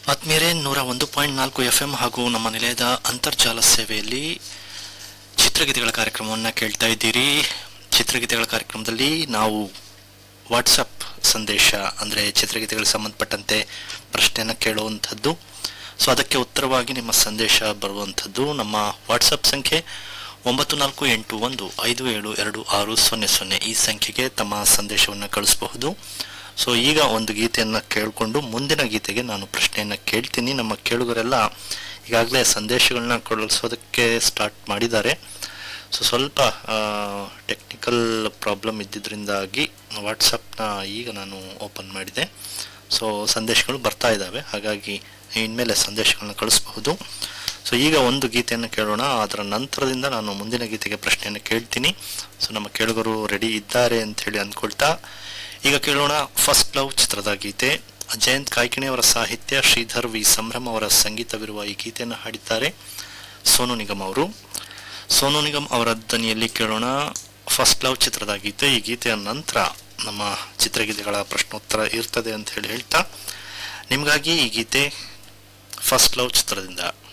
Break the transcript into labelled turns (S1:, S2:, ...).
S1: ಆತ್ಮೀಯರೇ ನೂರ ಒಂದು ಪಾಯಿಂಟ್ ನಾಲ್ಕು ಎಫ್ ಎಂ ಹಾಗೂ ನಮ್ಮ ನಿಲಯದ ಅಂತರ್ಜಾಲ ಸೇವೆಯಲ್ಲಿ ಚಿತ್ರಗೀತೆಗಳ ಕಾರ್ಯಕ್ರಮವನ್ನು ಕೇಳ್ತಾ ಇದ್ದೀರಿ ಚಿತ್ರಗೀತೆಗಳ ಕಾರ್ಯಕ್ರಮದಲ್ಲಿ ನಾವು ವಾಟ್ಸಪ್ ಸಂದೇಶ ಅಂದರೆ ಚಿತ್ರಗೀತೆಗಳಿಗೆ ಸಂಬಂಧಪಟ್ಟಂತೆ ಪ್ರಶ್ನೆಯನ್ನು ಕೇಳುವಂಥದ್ದು ಸೊ ಅದಕ್ಕೆ ಉತ್ತರವಾಗಿ ನಿಮ್ಮ ಸಂದೇಶ ಬರುವಂಥದ್ದು ನಮ್ಮ ವಾಟ್ಸಪ್ ಸಂಖ್ಯೆ ಒಂಬತ್ತು ನಾಲ್ಕು ಎಂಟು ಒಂದು ಐದು ಏಳು ಎರಡು ಆರು ಸೊನ್ನೆ ಸೊನ್ನೆ ಈ ಸಂಖ್ಯೆಗೆ ತಮ್ಮ ಸಂದೇಶವನ್ನು ಕಳಿಸಬಹುದು ಸೊ ಈಗ ಒಂದು ಗೀತೆಯನ್ನು ಕೇಳಿಕೊಂಡು ಮುಂದಿನ ಗೀತೆಗೆ ನಾನು ಪ್ರಶ್ನೆಯನ್ನು ಕೇಳ್ತೀನಿ ನಮ್ಮ ಕೇಳುಗರೆಲ್ಲ ಈಗಾಗಲೇ ಸಂದೇಶಗಳನ್ನ ಕಳಿಸೋದಕ್ಕೆ ಸ್ಟಾರ್ಟ್ ಮಾಡಿದ್ದಾರೆ ಸೊ ಸ್ವಲ್ಪ ಟೆಕ್ನಿಕಲ್ ಪ್ರಾಬ್ಲಮ್ ಇದ್ದಿದ್ದರಿಂದಾಗಿ ವಾಟ್ಸಪ್ನ ಈಗ ನಾನು ಓಪನ್ ಮಾಡಿದೆ ಸೊ ಸಂದೇಶಗಳು ಬರ್ತಾ ಇದ್ದಾವೆ ಹಾಗಾಗಿ ಇನ್ಮೇಲೆ ಸಂದೇಶಗಳನ್ನ ಕಳಿಸಬಹುದು ಸೊ ಈಗ ಒಂದು ಗೀತೆಯನ್ನು ಕೇಳೋಣ ಅದರ ನಂತರದಿಂದ ನಾನು ಮುಂದಿನ ಗೀತೆಗೆ ಪ್ರಶ್ನೆಯನ್ನು ಕೇಳ್ತೀನಿ ಸೊ ನಮ್ಮ ಕೇಳುಗರು ರೆಡಿ ಇದ್ದಾರೆ ಅಂತ ಹೇಳಿ ಅಂದ್ಕೊಳ್ತಾ ಈಗ ಕೇಳೋಣ ಫಸ್ಟ್ ಲವ್ ಚಿತ್ರದ ಗೀತೆ ಜಯಂತ್ ಕಾಯ್ಕಿಣಿ ಅವರ ಸಾಹಿತ್ಯ ಶ್ರೀಧರ್ ವಿ ಸಂಭ್ರಮ್ ಅವರ ಸಂಗೀತವಿರುವ ಈ ಗೀತೆಯನ್ನು ಹಾಡಿದ್ದಾರೆ ಸೋನು ನಿಗಮ್ ಅವರು ಸೋನು ನಿಗಮ್ ಅವರ ಧ್ವನಿಯಲ್ಲಿ ಕೇಳೋಣ ಫಸ್ಟ್ ಲವ್ ಚಿತ್ರದ ಗೀತೆ ಈ ಗೀತೆಯ ನಂತರ ನಮ್ಮ ಚಿತ್ರಗೀತೆಗಳ ಪ್ರಶ್ನೋತ್ತರ ಇರ್ತದೆ ಅಂತ ಹೇಳಿ ಹೇಳ್ತಾ ನಿಮಗಾಗಿ ಈ ಗೀತೆ ಫಸ್ಟ್ ಲವ್ ಚಿತ್ರದಿಂದ